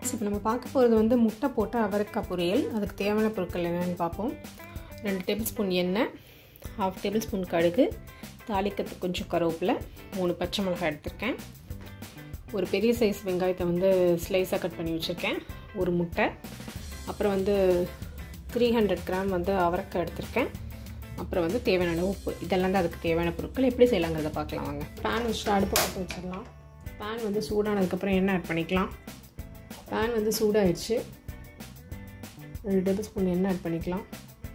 இப்போ நம்ம பார்க்க போகிறது வந்து முட்டை போட்ட அவரைக்காய் பொரியல் அதுக்கு தேவையான பொருட்கள் என்னென்னு பார்ப்போம் ரெண்டு டேபிள் ஸ்பூன் எண்ணெய் ஹாஃப் டேபிள் ஸ்பூன் கடுகு தாளிக்கிறதுக்கு கொஞ்சம் கருவேப்பிலை மூணு பச்சை மிளகாய் எடுத்திருக்கேன் ஒரு பெரிய சைஸ் வெங்காயத்தை வந்து ஸ்லைஸாக கட் பண்ணி வச்சுருக்கேன் ஒரு முட்டை அப்புறம் வந்து த்ரீ ஹண்ட்ரட் கிராம் வந்து அவரைக்காய் எடுத்திருக்கேன் அப்புறம் வந்து தேவையான உப்பு இதெல்லாம் தான் அதுக்கு தேவையான பொருட்கள் எப்படி செய்யலாங்கிறத பார்க்கலாம் வாங்க பேன் வச்சுட்டு அடுப்பு பற்ற வச்சிடலாம் பேன் வந்து சூடானதுக்கப்புறம் எண்ணெய் ஆட் பண்ணிக்கலாம் பேன் வந்து சூடாயிடுச்சு ரெண்டு டேபிள் ஸ்பூன் எண்ணெய் ஆட் பண்ணிக்கலாம்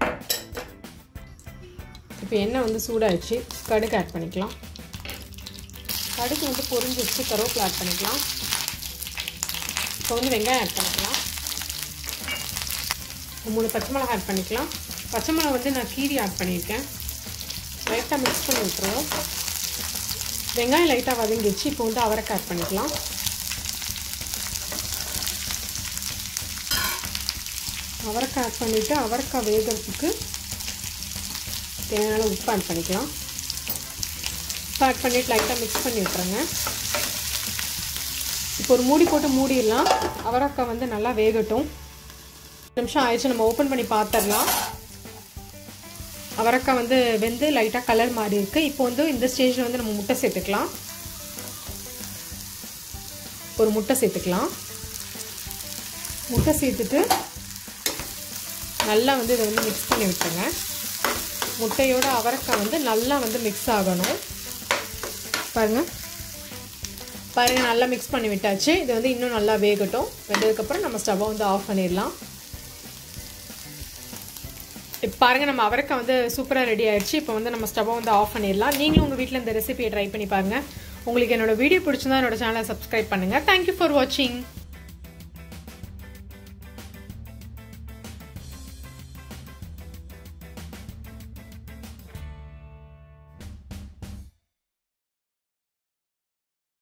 இப்போ எண்ணெய் வந்து சூடாயிடுச்சு கடுகு ஆட் பண்ணிக்கலாம் கடுகு வந்து பொரிஞ்சு வச்சு கருவேப்பிலை ஆட் பண்ணிக்கலாம் இப்போ வந்து வெங்காயம் ஆட் பண்ணிக்கலாம் மூணு பச்சை மிளகா ஆட் பண்ணிக்கலாம் பச்சை மிளகா வந்து நான் கீரி ஆட் பண்ணியிருக்கேன் லைட்டாக மிக்ஸ் பண்ணி விட்டுருவோம் வெங்காயம் லைட்டாக வதங்கிடுச்சு இப்போ வந்து அவரைக்காய் ஆட் பண்ணிக்கலாம் அவரைக்காய் ஆட் பண்ணிவிட்டு அவரைக்காய் வேகிறதுக்கு தேவையான உப்பு ஆட் பண்ணிக்கலாம் உப்பு ஆட் பண்ணிவிட்டு லைட்டாக மிக்ஸ் பண்ணி விட்டுருங்க இப்போ ஒரு மூடி போட்டு மூடிடலாம் அவரைக்காய் வந்து நல்லா வேகட்டும் நிமிஷம் ஆயிடுச்சு நம்ம ஓப்பன் பண்ணி பார்த்துடலாம் அவரைக்காய் வந்து வெந்து லைட்டாக கலர் மாறி இருக்குது இப்போ வந்து இந்த ஸ்டேஜில் வந்து நம்ம முட்டை சேர்த்துக்கலாம் ஒரு முட்டை சேர்த்துக்கலாம் முட்டை சேர்த்துட்டு நல்லா வந்து இதை வந்து மிக்ஸ் பண்ணி விட்டுருங்க முட்டையோட அவரைக்காய் வந்து நல்லா வந்து மிக்ஸ் ஆகணும் பாருங்கள் பாருங்கள் நல்லா மிக்ஸ் பண்ணி விட்டாச்சு இது வந்து இன்னும் நல்லா வேகட்டும் வெந்ததுக்கப்புறம் நம்ம ஸ்டவ்வை வந்து ஆஃப் பண்ணிடலாம் இப்போ பாருங்கள் நம்ம அவரைக்காய் வந்து சூப்பராக ரெடி ஆயிடுச்சு இப்போ வந்து நம்ம ஸ்டவ்வை வந்து ஆஃப் பண்ணிடலாம் நீங்களும் உங்கள் வீட்டில் இந்த ரெசிபியை ட்ரை பண்ணி பாருங்கள் உங்களுக்கு என்னோட வீடியோ பிடிச்சிருந்தா என்னோட சேனலை சப்ஸ்கிரைப் பண்ணுங்கள் தேங்க்யூ ஃபார் வாட்சிங்